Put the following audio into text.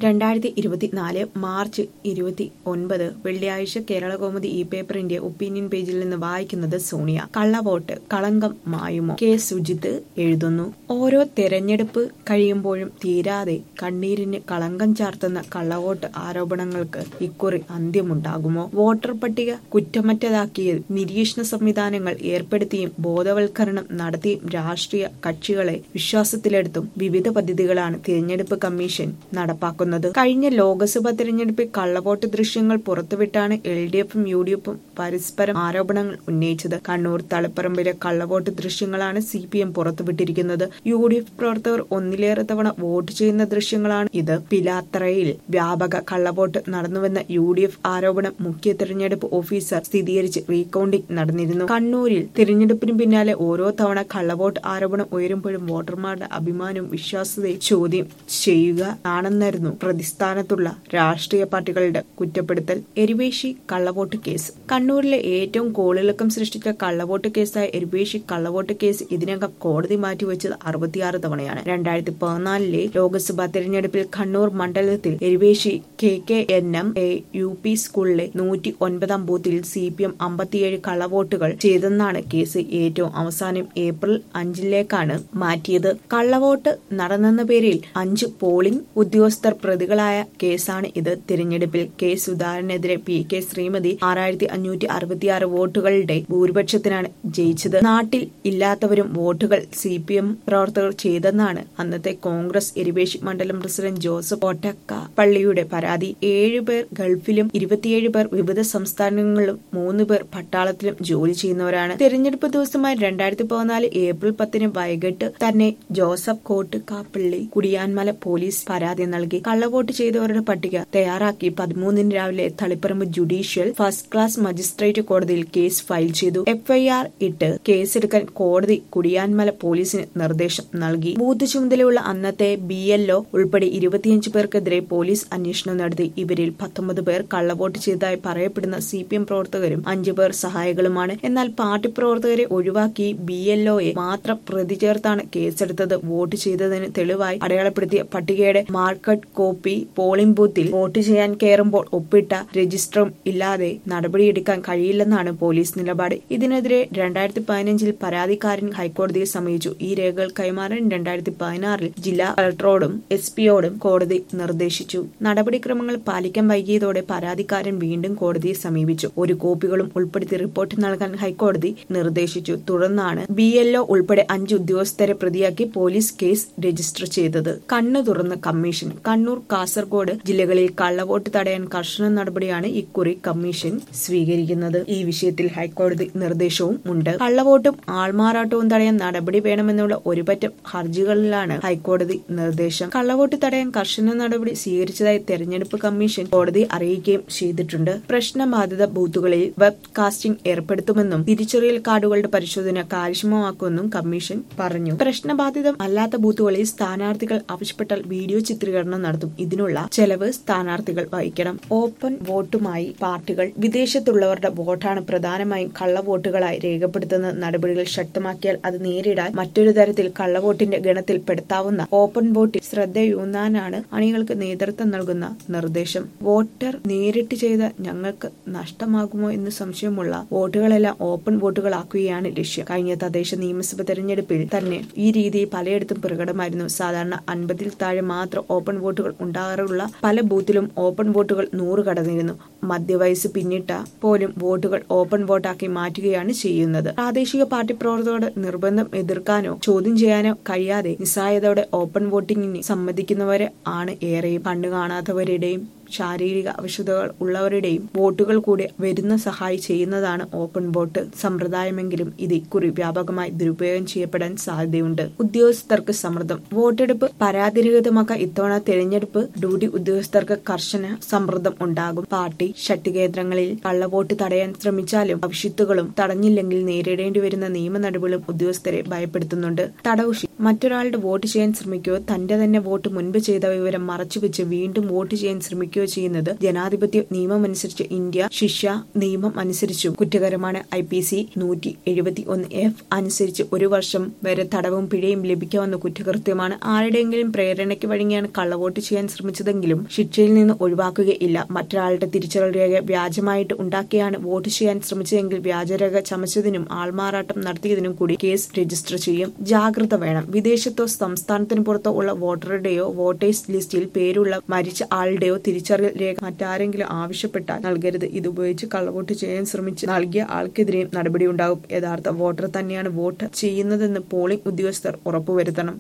രണ്ടായിരത്തി ഇരുപത്തിനാല് മാർച്ച് ഇരുപത്തി ഒൻപത് വെള്ളിയാഴ്ച കേരളകൗമുദി ഈ പേപ്പറിന്റെ ഒപ്പീനിയൻ പേജിൽ നിന്ന് വായിക്കുന്നത് സോണിയ കള്ളവോട്ട് കളങ്കം മായുമോ കെ സുജിത്ത് എഴുതുന്നു ഓരോ തെരഞ്ഞെടുപ്പ് കഴിയുമ്പോഴും തീരാതെ കണ്ണീരിന് കളങ്കം ചാർത്തുന്ന കള്ളവോട്ട് ആരോപണങ്ങൾക്ക് ഇക്കുറി അന്ത്യമുണ്ടാകുമോ വോട്ടർ പട്ടിക കുറ്റമറ്റതാക്കിയത് നിരീക്ഷണ സംവിധാനങ്ങൾ ഏർപ്പെടുത്തിയും ബോധവൽക്കരണം നടത്തിയും രാഷ്ട്രീയ കക്ഷികളെ വിശ്വാസത്തിലെടുത്തും വിവിധ പദ്ധതികളാണ് തിരഞ്ഞെടുപ്പ് കമ്മീഷൻ നടപ്പാക്കുന്നത് കഴിഞ്ഞ ലോക്സഭാ തിരഞ്ഞെടുപ്പിൽ കള്ളവോട്ട് ദൃശ്യങ്ങൾ പുറത്തുവിട്ടാണ് എൽ ഡി എഫും യു ഡി എഫും പരസ്പരം ആരോപണങ്ങൾ ഉന്നയിച്ചത് കണ്ണൂർ തളിപ്പറമ്പിലെ കള്ളവോട്ട് ദൃശ്യങ്ങളാണ് സി പി എം പുറത്തുവിട്ടിരിക്കുന്നത് യു ഡി എഫ് പ്രവർത്തകർ ഒന്നിലേറെ തവണ വോട്ട് ചെയ്യുന്ന ദൃശ്യങ്ങളാണ് ഇത് പിലാത്തറയിൽ വ്യാപക കള്ളവോട്ട് നടന്നുവെന്ന യു ഡി എഫ് ആരോപണം മുഖ്യ തിരഞ്ഞെടുപ്പ് ഓഫീസർ സ്ഥിരീകരിച്ച് റീകൌണ്ടിംഗ് നടന്നിരുന്നു കണ്ണൂരിൽ തിരഞ്ഞെടുപ്പിന് പിന്നാലെ ഓരോ തവണ കള്ളവോട്ട് ആരോപണം ഉയരുമ്പോഴും വോട്ടർമാരുടെ അഭിമാനവും വിശ്വാസ്യതയും ചോദ്യം ചെയ്യുക ആണെന്നായിരുന്നു പ്രതിസ്ഥാനത്തുള്ള രാഷ്ട്രീയ പാർട്ടികളുടെ കുറ്റപ്പെടുത്തൽ എരിവേശി കള്ളവോട്ട് കേസ് കണ്ണൂരിലെ ഏറ്റവും കോളിളക്കം സൃഷ്ടിച്ച കള്ളവോട്ട് കേസായ എരിവേശി കള്ളവോട്ട് കേസ് ഇതിനകം കോടതി മാറ്റിവെച്ചത് അറുപത്തിയാറ് തവണയാണ് രണ്ടായിരത്തി പതിനാലിലെ ലോക്സഭാ തെരഞ്ഞെടുപ്പിൽ കണ്ണൂർ മണ്ഡലത്തിൽ Eruvessi K K N M A U P സ്കൂളിലെ നൂറ്റി ഒൻപതാം ബൂത്തിൽ സി പി എം അമ്പത്തിയേഴ് കള്ളവോട്ടുകൾ ചെയ്തെന്നാണ് കേസ് ഏറ്റവും അവസാനം ഏപ്രിൽ അഞ്ചിലേക്കാണ് മാറ്റിയത് കള്ളവോട്ട് നടന്നെന്ന പേരിൽ അഞ്ച് പോളിംഗ് ഉദ്യോഗസ്ഥർ പ്രതികളായ കേസാണ് ഇത് തിരഞ്ഞെടുപ്പിൽ കെ സുധാകരനെതിരെ പി കെ ശ്രീമതി ആറായിരത്തി അഞ്ഞൂറ്റി അറുപത്തിയാറ് വോട്ടുകളുടെ ഭൂരിപക്ഷത്തിനാണ് ജയിച്ചത് നാട്ടിൽ ഇല്ലാത്തവരും വോട്ടുകൾ സി പി എം പ്രവർത്തകർ ചെയ്തെന്നാണ് അന്നത്തെ കോൺഗ്രസ് എരിവേശി മണ്ഡലം പ്രസിഡന്റ് ജോസഫ് ഒറ്റക്ക പള്ളിയുടെ പരാതി ഏഴുപേർ ഗൾഫിലും ഇരുപത്തിയേഴ് പേർ വിവിധ സംസ്ഥാനങ്ങളിലും മൂന്ന് പേർ പട്ടാളത്തിലും ജോലി ചെയ്യുന്നവരാണ് തെരഞ്ഞെടുപ്പ് ദിവസമായ രണ്ടായിരത്തി പതിനാല് ഏപ്രിൽ പത്തിന് വൈകിട്ട് തന്നെ ജോസഫ് കോട്ടുകാപ്പള്ളി കുടിയാൻമല പോലീസ് പരാതി നൽകി കള്ളവോട്ട് ചെയ്തവരുടെ പട്ടിക തയ്യാറാക്കി പതിമൂന്നിന് രാവിലെ Taliparamba judicial first class magistrate കോടതിയിൽ കേസ് ഫയൽ ചെയ്തു എഫ്ഐആർ ഇട്ട് കേസെടുക്കാൻ കോടതി കുടിയാൻമല പോലീസിന് നിർദ്ദേശം നൽകി ബൂത്ത് ചുമതലയുള്ള അന്നത്തെ ബി എൽഒ ഉൾപ്പെടെ ഇരുപത്തിയഞ്ച് പേർക്കെതിരെ പോലീസ് അന്വേഷണം നടത്തി ഇവരിൽ പത്തൊമ്പത് പേർ കള്ളവോട്ട് ചെയ്തതായി പറയപ്പെടുന്ന സി പി എം പ്രവർത്തകരും അഞ്ചു പേർ സഹായികളുമാണ് എന്നാൽ പാർട്ടി പ്രവർത്തകരെ ഒഴിവാക്കി ബി എൽഒയെ മാത്രം പ്രതി ചേർത്താണ് കേസെടുത്തത് വോട്ട് ചെയ്തതിന് തെളിവായി അടയാളപ്പെടുത്തിയ പട്ടികയുടെ marked copy polling booth vote ചെയ്യാൻ കയറുമ്പോൾ ഒപ്പിട്ട രജിസ്റ്ററും ഇല്ലാതെ നടപടിയെടുക്കാൻ കഴിയില്ലെന്നാണ് പോലീസ് നിലപാട് ഇതിനെതിരെ രണ്ടായിരത്തി പതിനഞ്ചിൽ പരാതിക്കാരൻ ഹൈക്കോടതിയെ സമീപിച്ചു ഈ രേഖകൾ കൈമാറാൻ രണ്ടായിരത്തി പതിനാറിൽ ജില്ലാ കളക്ടറോടും എസ് പിയോടും കോടതി നിർദ്ദേശിച്ചു നടപടിക്രമങ്ങൾ പാലിക്കാൻ വൈകിയതോടെ പരാതിക്കാരൻ വീണ്ടും കോടതിയെ സമീപിച്ചു ഒരു കോപ്പികളും ഉൾപ്പെടുത്തി റിപ്പോർട്ട് നൽകാൻ ഹൈക്കോടതി നിർദ്ദേശിച്ചു തുടർന്നാണ് ബി എൽഒ ഉൾപ്പെടെ അഞ്ച് ഉദ്യോഗസ്ഥരെ പ്രതിയാക്കി പോലീസ് കേസ് രജിസ്റ്റർ ചെയ്തത് കണ്ണു തുറന്ന കമ്മീഷൻ കണ്ണൂർ കാസർഗോഡ് ജില്ലകളിൽ കള്ളവോട്ട് തടയാൻ കർശന നടപടിയാണ് ഇക്കുറി കമ്മീഷൻ സ്വീകരിക്കുന്നത് ഈ വിഷയത്തിൽ ഹൈക്കോടതി നിർദ്ദേശവും ഉണ്ട് കള്ളവോട്ടും ആൾമാറാട്ടവും തടയാൻ നടപടി വേണമെന്നുള്ള ഒരുപറ്റം ഹർജികളിലാണ് ഹൈക്കോടതി നിർദ്ദേശം കള്ളവോട്ട് തടയാൻ കർശന നടപടി സ്വീകരിച്ചതായി തെരഞ്ഞെടുപ്പ് കമ്മീഷൻ കോടതി അറിയിക്കുകയും ചെയ്തിട്ടുണ്ട് പ്രശ്നബാധിത ബൂത്തുകളിൽ വെബ് കാസ്റ്റിംഗ് ഏർപ്പെടുത്തുമെന്നും തിരിച്ചറിയൽ കാർഡുകളുടെ പരിശോധന കാര്യക്ഷമമാക്കുമെന്നും കമ്മീഷൻ പറഞ്ഞു പ്രശ്നബാധിതം അല്ലാത്ത ബൂത്തുകളിൽ സ്ഥാനാർത്ഥികൾ ആവശ്യപ്പെട്ടാൽ വീഡിയോ ചിത്രീകരണം നടത്തും ഇതിനുള്ള ചെലവ് സ്ഥാനാർത്ഥികൾ വഹിക്കണം ഓപ്പൺ വോട്ടുമായി പാർട്ടികൾ വിദേശത്തുള്ളവരുടെ വോട്ടാണ് പ്രധാനമായും കള്ളവോട്ടുകളായി രേഖപ്പെടുത്തുന്ന നടപടികൾ ശക്തമാക്കിയാൽ അത് നേരിടാൻ മറ്റൊരു തരത്തിൽ കള്ളവോട്ടിന്റെ ഗണത്തിൽ പെടുത്താവുന്ന ഓപ്പൺ വോട്ടിൽ ശ്രദ്ധയൂന്നാനാണ് അണികൾക്ക് നേതൃത്വം നൽകുന്ന നിർദ്ദേശം വോട്ടർ നേരിട്ട് ചെയ്ത ഞങ്ങൾക്ക് നഷ്ടമാകുമോ എന്ന് സംശയമുള്ള വോട്ടുകളെല്ലാം ഓപ്പൺ വോട്ടുകളാക്കുകയാണ് ലക്ഷ്യം കഴിഞ്ഞ തദ്ദേശ നിയമസഭ തെരഞ്ഞെടുപ്പിൽ തന്നെ ഈ രീതി പലയിടത്തും പ്രകടമായിരുന്നു സാധാരണ അൻപതിൽ താഴെ മാത്രം ഓപ്പൺ വോട്ടുകൾ ഉണ്ടാകാറുള്ള പല ബൂത്തിലും ഓപ്പൺ വോട്ടുകൾ നൂറ് കടന്നിരുന്നു മധ്യവയസ്സ് പിന്നിട്ട പോലും വോട്ടുകൾ ഓപ്പൺ വോട്ടാക്കി മാറ്റുകയാണ് ചെയ്യുന്നത് പ്രാദേശിക പാർട്ടി പ്രവർത്തകരുടെ നിർബന്ധം എതിർക്കാനോ ചോദ്യം ചെയ്യാനോ കഴിയാതെ നിസ്സായതോടെ ഓപ്പൺ വോട്ടിംഗിന് സമ്മതിക്കുന്നവരെ ആണ് ഏറെയും കണ്ണു കാണാത്തവരുടെയും ശാരീരിക അവശതകൾ ഉള്ളവരുടെയും വോട്ടുകൾ കൂടി വരുന്ന സഹായി ചെയ്യുന്നതാണ് ഓപ്പൺ വോട്ട് സമ്പ്രദായമെങ്കിലും ഇത് ഇക്കുറി വ്യാപകമായി ദുരുപയോഗം ചെയ്യപ്പെടാൻ സാധ്യതയുണ്ട് ഉദ്യോഗസ്ഥർക്ക് സമ്മർദ്ദം വോട്ടെടുപ്പ് പരാതിരഹിതമാക്കാൻ ഇത്തവണ തെരഞ്ഞെടുപ്പ് ഡ്യൂട്ടി ഉദ്യോഗസ്ഥർക്ക് കർശന സമ്മർദ്ദം ഉണ്ടാകും പാർട്ടി ശക്തികേന്ദ്രങ്ങളിൽ കള്ളവോട്ട് തടയാൻ ശ്രമിച്ചാലും ഭവിഷ്യത്തുകളും തടഞ്ഞില്ലെങ്കിൽ നേരിടേണ്ടി വരുന്ന നിയമ നടപടികളും ഉദ്യോഗസ്ഥരെ ഭയപ്പെടുത്തുന്നുണ്ട് തടവുശി മറ്റൊരാളുടെ വോട്ട് ചെയ്യാൻ ശ്രമിക്കുകയോ തന്റെ തന്നെ വോട്ട് മുൻപ് ചെയ്ത വിവരം മറച്ചുവെച്ച് വീണ്ടും വോട്ട് ചെയ്യാൻ ശ്രമിക്കുകയോ ചെയ്യുന്നത് ജനാധിപത്യ നിയമമനുസരിച്ച് ഇന്ത്യ ശിക്ഷ നിയമം അനുസരിച്ചും കുറ്റകരമാണ് ഐ പി സി നൂറ്റി എഴുപത്തി ഒന്ന് എഫ് അനുസരിച്ച് ഒരു വർഷം വരെ തടവും പിഴയും ലഭിക്കാവുന്ന കുറ്റകൃത്യമാണ് ആരുടെയെങ്കിലും പ്രേരണയ്ക്ക് വഴങ്ങിയാണ് കള്ളവോട്ട് ചെയ്യാൻ ശ്രമിച്ചതെങ്കിലും ശിക്ഷയിൽ നിന്ന് ഒഴിവാക്കുകയില്ല മറ്റൊരാളുടെ തിരിച്ചറിയൽ രേഖ വ്യാജമായിട്ട് ഉണ്ടാക്കിയാണ് വോട്ട് ചെയ്യാൻ ശ്രമിച്ചതെങ്കിൽ വ്യാജരേഖ ചമച്ചതിനും ആൾമാറാട്ടം നടത്തിയതിനും കൂടി കേസ് രജിസ്റ്റർ ചെയ്യും ജാഗ്രത വേണം വിദേശത്തോ സംസ്ഥാനത്തിന് പുറത്തോ ഉള്ള വോട്ടറുടെയോ വോട്ടേഴ്സ് ലിസ്റ്റിൽ പേരുള്ള മരിച്ച ആളുടെയോ തിരിച്ചറിയൽ രേഖ മറ്റാരെങ്കിലും ആവശ്യപ്പെട്ടാൽ നൽകരുത് ഇത് ഉപയോഗിച്ച് കള്ളവോട്ട് ചെയ്യാൻ ശ്രമിച്ച് നൽകിയ ആൾക്കെതിരെയും നടപടിയുണ്ടാകും യഥാർത്ഥ വോട്ടർ തന്നെയാണ് വോട്ട് ചെയ്യുന്നതെന്ന് പോളിംഗ് ഉദ്യോഗസ്ഥർ ഉറപ്പുവരുത്തണം